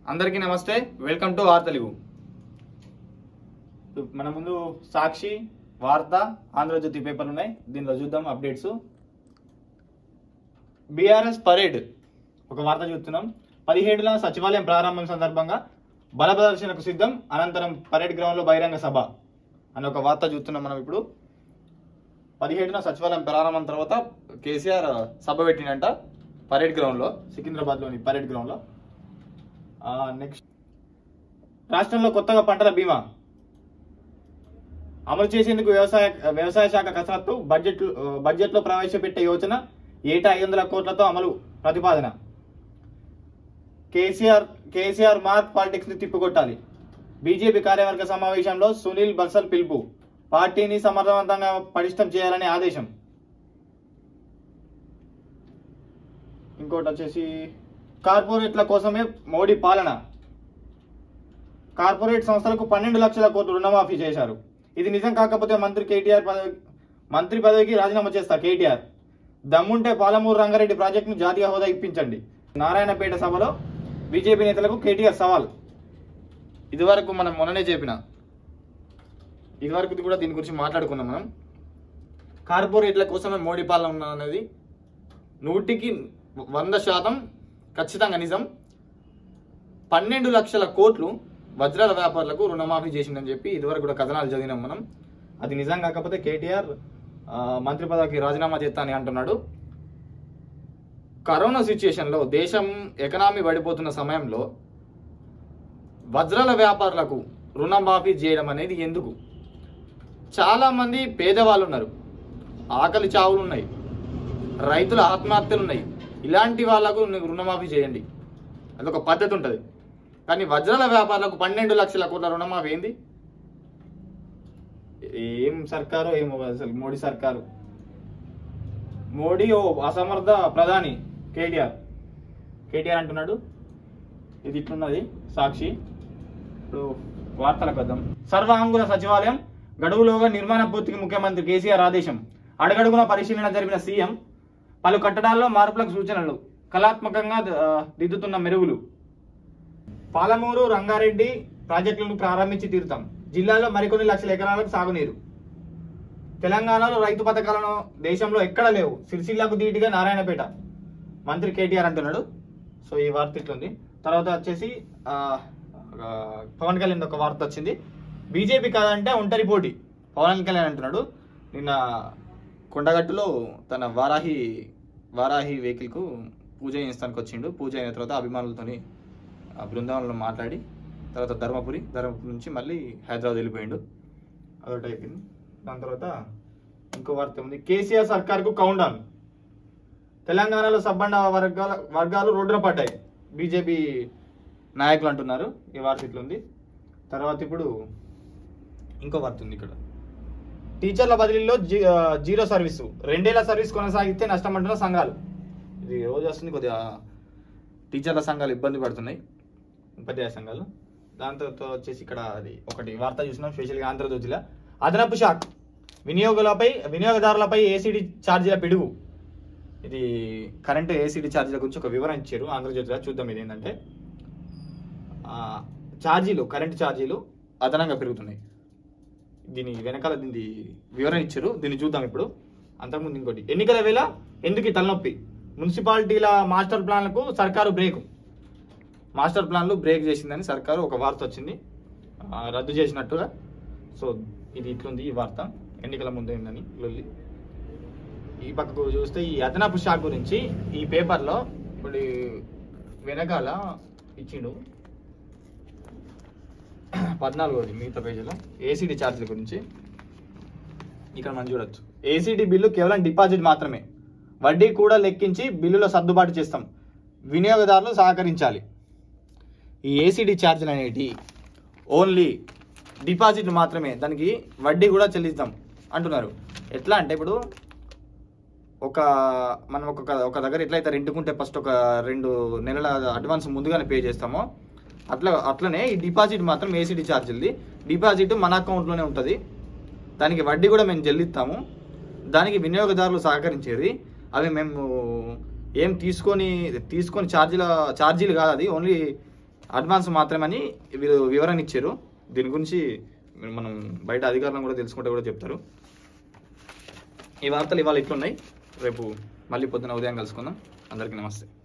అందరికీ నమస్తే welcome to వార్త తెలుగు మన ముందు సాక్షి వార్త ఆంధ్రజ్యోతి పేపర్లు ఉన్నాయి దీనిలో చూద్దాం అప్డేట్స్ బీఆర్ఎస్ పరేడ్ ఒక వార్త చూస్తున్నాం పదిహేడున సచివాలయం ప్రారంభం సందర్భంగా బల ప్రదర్శనకు సిద్ధం అనంతరం పరేడ్ గ్రౌండ్లో బహిరంగ సభ అని ఒక వార్త చూస్తున్నాం మనం ఇప్పుడు పదిహేడున సచివాలయం ప్రారంభం తర్వాత కేసీఆర్ సభ పెట్టినంట పరేడ్ గ్రౌండ్లో సికింద్రాబాద్లోని పరేడ్ గ్రౌండ్లో నెక్స్ట్ రాష్ట్రంలో కొత్తగా పంటల బీమా అమలు చేసేందుకు వ్యవసాయ వ్యవసాయ శాఖ కసరత్తు బడ్జెట్ బడ్జెట్లో ప్రవేశపెట్టే యోచన ఏటా ఐదు వందల కోట్లతో అమలు ప్రతిపాదన కేసీఆర్ కేసీఆర్ మార్క్ పాలిటిక్స్ ని తిప్పికొట్టాలి బీజేపీ కార్యవర్గ సమావేశంలో సునీల్ బన్సల్ పిలుపు పార్టీని సమర్థవంతంగా పటిష్టం చేయాలని ఆదేశం ఇంకోటి వచ్చేసి కార్పొరేట్ల కోసమే మోడీ పాలన కార్పొరేట్ సంస్థలకు పన్నెండు లక్షల కోట్లు రుణమాఫీ చేశారు ఇది నిజం కాకపోతే మంత్రి కేటీఆర్ పదవి మంత్రి పదవికి రాజీనామా చేస్తా కేటీఆర్ దమ్ముంటే పాలమూరు రంగారెడ్డి ప్రాజెక్టును జాతీయ హోదా ఇప్పించండి నారాయణపేట సభలో బీజేపీ నేతలకు కేటీఆర్ సవాల్ ఇదివరకు మనం మొన్ననే చెప్పిన ఇదివరకు కూడా దీని గురించి మాట్లాడుకున్నాం మనం కార్పొరేట్ల కోసమే మోడీ పాలన ఉన్న అనేది నూటికి వంద శాతం ఖచ్చితంగా నిజం పన్నెండు లక్షల కోట్లు వజ్రాల వ్యాపారులకు రుణమాఫీ చేసిందని చెప్పి ఇదివరకు కూడా కథనాలు చదివినాం మనం అది నిజం కాకపోతే కేటీఆర్ ఆ, మంత్రి పదవికి రాజీనామా చేస్తా అని అంటున్నాడు కరోనా సిచ్యుయేషన్లో దేశం ఎకనామీ పడిపోతున్న సమయంలో వజ్రాల వ్యాపారులకు రుణమాఫీ చేయడం అనేది ఎందుకు చాలామంది పేదవాళ్ళు ఉన్నారు ఆకలి చావులు ఉన్నాయి రైతుల ఆత్మహత్యలు ఉన్నాయి ఇలాంటి వాళ్ళకు నీకు రుణమాఫీ చేయండి అదొక పద్ధతి ఉంటుంది కానీ వజ్రాల వ్యాపారులకు పన్నెండు లక్షల కోట్ల రుణమాఫీ ఏంది ఏం సర్కారు ఏమో అసలు మోడీ సర్కారు మోడీ ఓ అసమర్థ ప్రధాని కేటీఆర్ కేటీఆర్ అంటున్నాడు ఇది ఇట్లున్నది సాక్షి ఇప్పుడు వార్తలకు వద్దాం సర్వాంగుల సచివాలయం గడువులోగా నిర్మాణ పూర్తికి ముఖ్యమంత్రి కేసీఆర్ ఆదేశం అడుగడుగున పరిశీలన జరిపిన సీఎం పలు కట్టడాల్లో మార్పులకు సూచనలు కళాత్మకంగా ఆ, దిద్దుతున్న మెరుగులు పాలమూరు రంగారెడ్డి ప్రాజెక్టులను ప్రారంభించి తీరుతాం జిల్లాలో మరికొన్ని లక్షల ఎకరాలకు సాగునీరు తెలంగాణలో రైతు పథకాలను దేశంలో ఎక్కడా లేవు సిరిసిల్లకు ధీటుగా నారాయణపేట మంత్రి కేటీఆర్ అంటున్నాడు సో ఈ వార్త ఇట్లుంది తర్వాత వచ్చేసి ఆ, ఆ, పవన్ కళ్యాణ్ ఒక వార్త వచ్చింది బీజేపీ కాదంటే ఒంటరి పోటీ పవన్ కళ్యాణ్ అంటున్నాడు నిన్న కొండగట్టులో తన వారాహి వారాహి వెహికల్కు పూజ చేయించడానికి వచ్చిండు పూజ అయిన తర్వాత అభిమానులతోని ఆ బృందావనంలో మాట్లాడి తర్వాత ధర్మపురి ధర్మపురి నుంచి మళ్ళీ హైదరాబాద్ వెళ్ళిపోయిండు అదొకటి అయిపోయింది దాని తర్వాత ఇంకో వార్త ఉంది కేసీఆర్ సర్కార్కు కౌంట్ డౌన్ తెలంగాణలో సబ్బండ వర్గాల వర్గాలు రోడ్డున పడ్డాయి బీజేపీ నాయకులు అంటున్నారు ఈ వార్త ఇట్లుంది తర్వాత ఇప్పుడు ఇంకో వార్త ఉంది ఇక్కడ టీచర్ల బదిలీలో జీ- ఆ, జీరో సర్వీసు రెండేళ్ల సర్వీస్ కొనసాగితే నష్టం అంటున్న సంఘాలు ఇది రోజు వస్తుంది కొద్దిగా టీచర్ల సంఘాలు ఇబ్బంది పడుతున్నాయి ఉపాధ్యాయ సంఘాలు దాంతో తో వచ్చేసి ఇక్కడ అది ఒకటి వార్త చూసినాం స్పెషల్గా ఆంధ్రజ్యోతిలో అదనపు షాక్ వినియోగులపై వినియోగదారులపై ఏసీడీ ఛార్జీల పిడుగు ఇది కరెంటు ఏసీడీ ఛార్జీల గురించి ఒక వివరణ ఇచ్చారు ఆంధ్రజ్యోతిలో చూద్దాం ఇది ఏంటంటే ఆ, ఛార్జీలు కరెంటు ఛార్జీలు అదనంగా పెరుగుతున్నాయి దీని వెనకాల దీని వివరణ ఇచ్చారు దీన్ని చూద్దాం ఇప్పుడు అంతకుముందు ఇంకోటి ఎన్నికల వేళ ఎందుకు ఈ తలనొప్పి మున్సిపాలిటీల మాస్టర్ ప్లాన్లకు సర్కారు బ్రేక్ మాస్టర్ ప్లాన్లు బ్రేక్ చేసిందని సర్కారు ఒక వార్త వచ్చింది ఆ, రద్దు చేసినట్టుగా సో ఇది ఇట్లుంది ఈ వార్త ఎన్నికల ముందు ఏందని లొల్లి ఈ పక్కకు చూస్తే ఈ అదనపు షాక్ గురించి ఈ పేపర్లో ఇప్పుడు వెనకాల ఇచ్చిండు పద్నాలుగోది మిగతా పేజీలో ఏసీడీ ఛార్జీల గురించి ఇక్కడ మనం చూడొచ్చు ఏసీడీ బిల్లు కేవలం డిపాజిట్ మాత్రమే వడ్డీ కూడా లెక్కించి బిల్లులో సర్దుబాటు చేస్తాం వినియోగదారులు సహకరించాలి ఈ ఏసీడీ ఛార్జీలు అనేటి ఓన్లీ డిపాజిట్ మాత్రమే దానికి వడ్డీ కూడా చెల్లిస్తాం అంటున్నారు ఎట్లా అంటే ఇప్పుడు ఒక మనం ఒక ఒక దగ్గర ఎట్లయితే రెంట్కుంటే ఫస్ట్ ఒక రెండు నెలల అడ్వాన్స్ ముందుగానే పే చేస్తామో అట్లా అట్లనే ఈ డిపాజిట్ మాత్రం ఏసీడీ ఛార్జీలది డిపాజిట్ మన అకౌంట్లోనే ఉంటుంది దానికి వడ్డీ కూడా మేము చెల్లిస్తాము దానికి వినియోగదారులు సహకరించేది అవి మేము ఏం తీసుకొని తీసుకొని ఛార్జీల ఛార్జీలు కాదు అది ఓన్లీ అడ్వాన్స్ మాత్రమని వీరు వివరణ ఇచ్చారు దీని గురించి మనం బయట అధికారులను కూడా తెలుసుకుంటే కూడా చెప్తారు ఈ వార్తలు ఇవాళ ఇట్లున్నాయి రేపు మళ్ళీ పొద్దున ఉదయం కలుసుకుందాం అందరికీ నమస్తే